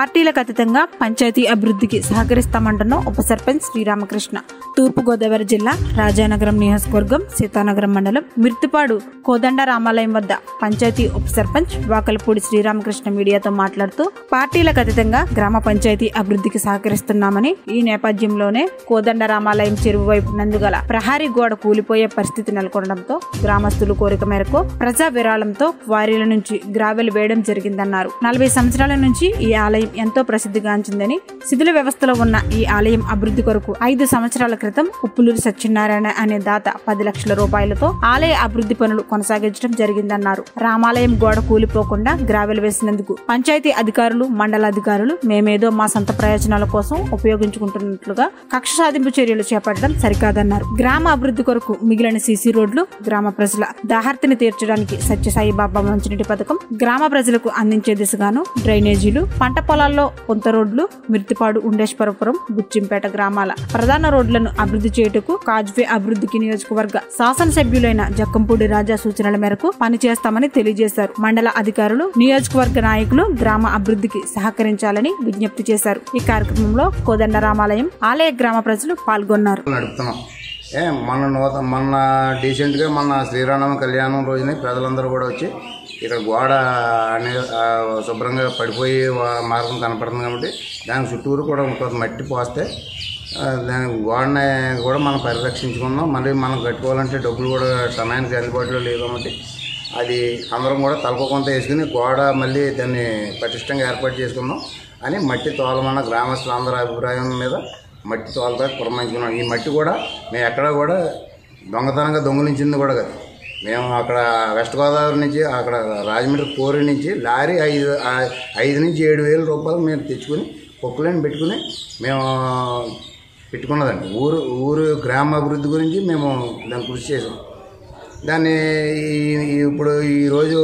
పార్టీలకు అతీతంగా పంచాయతీ అభివృద్ధికి సహకరిస్తామంటున్న ఉప సర్పంచ్ శ్రీరామకృష్ణ తూర్పుగోదావరి జిల్లా రాజానగరం నియోజకవర్గం సీతానగరం మండలం మిర్తిపాడు కోదండ రామాలయం వద్ద పంచాయతీ ఉప సర్పంచ్ వాకలపూడి శ్రీరామకృష్ణ మీడియాతో మాట్లాడుతూ పార్టీలకు అతీతంగా గ్రామ పంచాయతీ అభివృద్ధికి సహకరిస్తున్నామని ఈ నేపథ్యంలోనే కోదండ రామాలయం చెరువు వైపు నందుగల ప్రహారీ గోడ కూలిపోయే పరిస్థితి నెలకొనడంతో గ్రామస్తులు కోరిక మేరకు ప్రజా విరాళంతో క్వారీల నుంచి గ్రావెల్ వేయడం జరిగిందన్నారు నలభై సంవత్సరాల నుంచి ఈ ఆలయం ఎంతో ప్రసిద్ధిగాంచిందని శిథిల వ్యవస్థలో ఉన్న ఈ ఆలయం అభివృద్ధి కొరకు ఐదు సంవత్సరాల క్రితం ఉప్పులూరు సత్యనారాయణ అనే దాత పది లక్షల రూపాయలతో ఆలయ అభివృద్ధి పనులు కొనసాగించడం జరిగిందన్నారు రామాలయం గోడ కూలిపోకుండా గ్రావెల్ వేసినందుకు పంచాయతీ అధికారులు మండల అధికారులు మేమేదో మా సొంత ప్రయోజనాల కోసం ఉపయోగించుకుంటున్నట్లుగా కక్ష సాధింపు చర్యలు చేపట్టడం సరికాదన్నారు గ్రామ అభివృద్ధి కొరకు మిగిలిన సీసీ రోడ్లు గ్రామ ప్రజల దాహార్తిని తీర్చడానికి సత్యసాయి బాబా మంచినీటి పథకం గ్రామ ప్రజలకు అందించే దిశగాను డ్రైనేజీలు పంట పొలాల్లో పొంత రోడ్లు మిర్తిపాడు ఉండేశ్వరపురం బుచ్చింపేట గ్రామాల ప్రధాన రోడ్లను అభివృద్ధి చేయుటకు కాజ్వే అభివృద్ధికి నియోజకవర్గ శాసనసభ్యులైన జక్కంపూడి రాజా సూచనల మేరకు పనిచేస్తామని తెలియజేశారు మండల అధికారులు నియోజకవర్గ నాయకులు గ్రామ అభివృద్ధికి సహకరించాలని విజ్ఞప్తి చేశారు ఈ కార్యక్రమంలో కోదండ రామాలయం ఆలయ గ్రామ ప్రజలు పాల్గొన్నారు నడుపుతున్నాం ఏ మన నూత మొన్న డీసెంట్గా మన శ్రీరామ కళ్యాణం రోజున ప్రజలందరూ కూడా వచ్చి ఇక్కడ గోడ అనే ఆ, శుభ్రంగా పడిపోయి వా- మార్గం కనపడుతుంది కాబట్టి దాని చుట్టూరు కూడా కొంత మట్టి పోస్తే ఆ, దాని గోడని కూడా మనం పరిరక్షించుకుందాం మళ్ళీ మనం కట్టుకోవాలంటే డబ్బులు కూడా సమయానికి అందుబాటులో లేవు కాబట్టి అది అందరం కూడా తలకోకొంత వేసుకుని గోడ మళ్ళీ దాన్ని పటిష్టంగా ఏర్పాటు చేసుకుందాం అని మట్టి తోలమన్న గ్రామస్తులందరి అభిప్రాయం మీద మట్టి తోలతో పురమాయించుకున్నాం ఈ మట్టి కూడా మేము ఎక్కడ కూడా దొంగతనంగా దొంగిలించింది కూడా కాదు మేము అక్కడ వెస్ట్ గోదావరి నుంచి అక్కడ రాజమండ్రి కోరి నుంచి లారీ ఐదు ఆ- ఐదు నుంచి ఏడు వేల రూపాయలు మేము తెచ్చుకుని పొక్కులను పెట్టుకుని మేము పెట్టుకున్నదండి ఊరు ఊరు గ్రామ అభివృద్ధి గురించి మేము దాన్ని కృషి చేసాం దాన్ని ఈ- ఈ- ఇప్పుడు ఈరోజు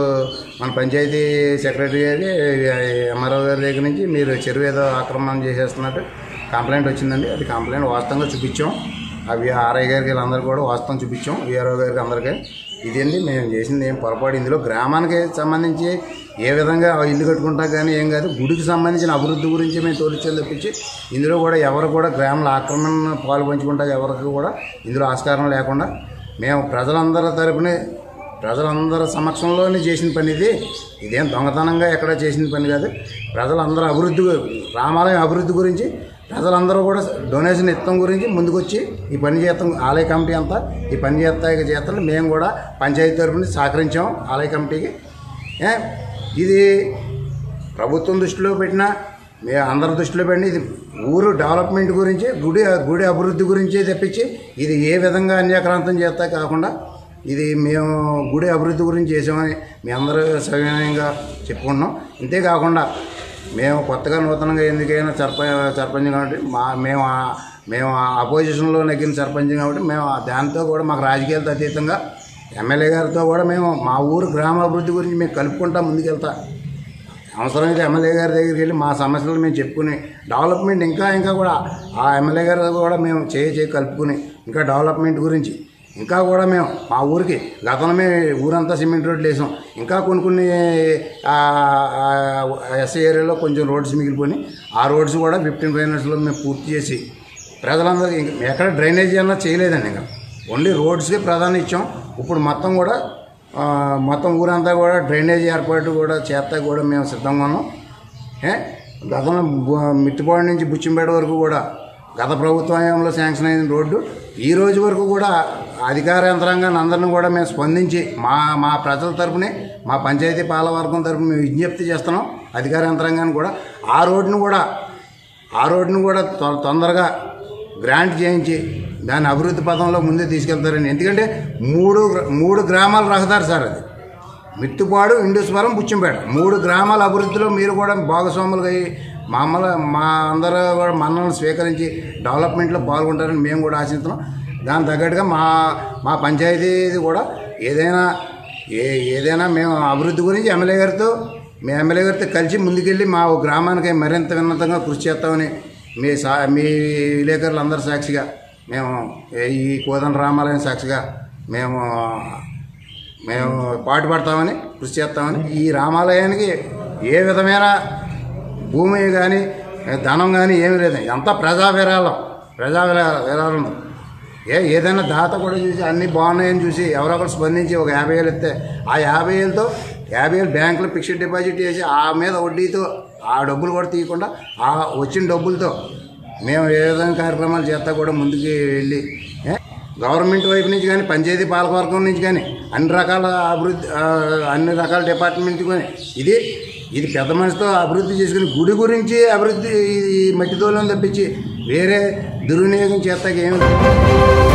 మన పంచాయతీ సెక్రటరీ గారి ఎంఆర్ఓ గారి దగ్గర నుంచి మీరు చెరువు ఏదో ఆక్రమణ చేసేస్తున్నట్టు కంప్లైంట్ వచ్చిందండి అది కంప్లైంట్ వాస్తవంగా చూపించాం అవి ఆర్ఐ గారికి వీళ్ళందరూ కూడా వాస్తవం చూపించాం విఆర్ఓ గారికి అందరికీ ఇదండి మేము చేసింది ఏం పొరపాటు ఇందులో గ్రామానికి సంబంధించి ఏ విధంగా ఇల్లు కట్టుకుంటా కానీ ఏం కాదు గుడికి సంబంధించిన అభివృద్ధి గురించి మేము తోలిచ్చాం తప్పించి ఇందులో కూడా ఎవరు కూడా గ్రామాల ఆక్రమణ పాలు పంచుకుంటా ఎవరికి కూడా ఇందులో ఆస్కారం లేకుండా మేము ప్రజలందరి తరపునే ప్రజలందరి సమక్షంలోనే చేసిన పని ఇది ఇదేం దొంగతనంగా ఎక్కడ చేసిన పని కాదు ప్రజలందరూ అభివృద్ధి రామాలయం అభివృద్ధి గురించి ప్రజలందరూ కూడా డొనేషన్ ఇస్తాం గురించి ముందుకొచ్చి ఈ పని చేస్తాం ఆలయ కమిటీ అంతా ఈ పని చేస్తా చేస్తాం మేము కూడా పంచాయతీ తరపున సహకరించాం ఆలయ కమిటీకి ఏ, ఇది ప్రభుత్వం దృష్టిలో పెట్టినా మే అందరి దృష్టిలో పెట్టిన ఇది ఊరు డెవలప్మెంట్ గురించి గుడి గుడి అభివృద్ధి గురించి తెప్పించి ఇది ఏ విధంగా అన్యాక్రాంతం చేస్తా కాకుండా ఇది మేము గుడి అభివృద్ధి గురించి చేసామని మీ అందరూ సవినయంగా చెప్పుకుంటున్నాం ఇంతేకాకుండా మేము కొత్తగా నూతనంగా ఎందుకైనా సర్ప సర్పంచ్ కాబట్టి మా మేము ఆ- మేము ఆ అపోజిషన్లో నెగ్గిన సర్పంచ్ కాబట్టి మేము ఆ దాంతో కూడా మాకు రాజకీయాలతో అతీతంగా ఎమ్మెల్యే గారితో కూడా మేము మా ఊరు గ్రామాభివృద్ధి గురించి మేము కలుపుకుంటా ముందుకెళ్తా అవసరమైతే ఎమ్మెల్యే గారి దగ్గరికి వెళ్ళి మా సమస్యలు మేము చెప్పుకుని డెవలప్మెంట్ ఇంకా ఇంకా కూడా ఆ ఎమ్మెల్యే గారి కూడా మేము చేయి చేయి కలుపుకుని ఇంకా డెవలప్మెంట్ గురించి ఇంకా కూడా మేము మా ఊరికి గతంలో మేము ఊరంతా సిమెంట్ రోడ్లు వేసాం ఇంకా కొన్ని కొన్ని ఎస్ఐ ఏరియాలో కొంచెం రోడ్స్ మిగిలిపోయి ఆ రోడ్స్ కూడా ఫిఫ్టీన్ ఫైనాన్స్లో మేము పూర్తి చేసి ప్రజలందరికీ ఇంక ఎక్కడ డ్రైనేజీ అన్నా చేయలేదండి ఇంకా ఓన్లీ రోడ్స్కి ప్రాధాన్యం ఇచ్చాం ఇప్పుడు మొత్తం కూడా ఆ, మొత్తం ఊరంతా కూడా డ్రైనేజ్ ఏర్పాటు కూడా చేస్తా కూడా మేము సిద్ధంగా ఉన్నాం ఏ గతంలో బు- మిట్టిపాడు నుంచి బుచ్చింపేట వరకు కూడా గత ప్రభుత్వ హయాంలో శాంక్షన్ అయిన రోడ్డు ఈ రోజు వరకు కూడా అధికార యంత్రాంగాన్ని అందరిని కూడా మేము స్పందించి మా మా ప్రజల తరపునే మా పంచాయతీ పాలవర్గం తరపున మేము విజ్ఞప్తి చేస్తున్నాం అధికార యంత్రాంగాన్ని కూడా ఆ రోడ్డును కూడా ఆ రోడ్డును కూడా తొ- తొందరగా గ్రాంట్ చేయించి దాని అభివృద్ధి పథంలో ముందే తీసుకెళ్తారని ఎందుకంటే మూడు గ్ర- మూడు గ్రామాల రహదారి సార్ అది మిత్తుపాడు ఇండూస్వరం బుచ్చింపేట మూడు గ్రామాల అభివృద్ధిలో మీరు కూడా భాగస్వాములుగా అయ్యి మామూలు మా అందరూ కూడా మన్నలను స్వీకరించి డెవలప్మెంట్లో పాల్గొంటారని మేము కూడా ఆశిస్తున్నాం దాని తగ్గట్టుగా మా మా పంచాయతీ కూడా ఏదైనా ఏ ఏదైనా మేము అభివృద్ధి గురించి ఎమ్మెల్యే గారితో మీ ఎమ్మెల్యే గారితో కలిసి ముందుకెళ్ళి మా గ్రామానికి మరింత విన్నతంగా కృషి చేస్తామని మీ సా మీ విలేకరులందరి సాక్షిగా మేము ఈ కోదండ రామాలయం సాక్షిగా మేము మేము పాటుపడతామని కృషి చేస్తామని ఈ రామాలయానికి ఏ విధమైన భూమి కానీ ధనం కానీ ఏమీ లేదు అంతా ప్రజా విరాళం ప్రజా విరా- విరాళం ఏ ఏదైనా దాత కూడా చూసి అన్నీ బాగున్నాయని చూసి ఎవరో ఒకరు స్పందించి ఒక యాభై వేలు ఇస్తే ఆ యాభై వేలతో యాభై వేలు బ్యాంకులో ఫిక్స్డ్ డిపాజిట్ చేసి ఆ మీద వడ్డీతో ఆ డబ్బులు కూడా తీయకుండా ఆ వచ్చిన డబ్బులతో మేము ఏ విధంగా కార్యక్రమాలు చేస్తా కూడా ముందుకు వెళ్ళి ఏ, గవర్నమెంట్ వైపు నుంచి కానీ పంచాయతీ పాలకవర్గం నుంచి కానీ అన్ని రకాల అభివృద్ధి ఆ, అన్ని రకాల డిపార్ట్మెంట్ కానీ ఇది ఇది పెద్ద మనిషితో అభివృద్ధి చేసుకుని గుడి గురించి అభివృద్ధి ఈ మట్టి తోలం తప్పించి వేరే దుర్వినియోగం చేస్తాక ఏమి లేదు.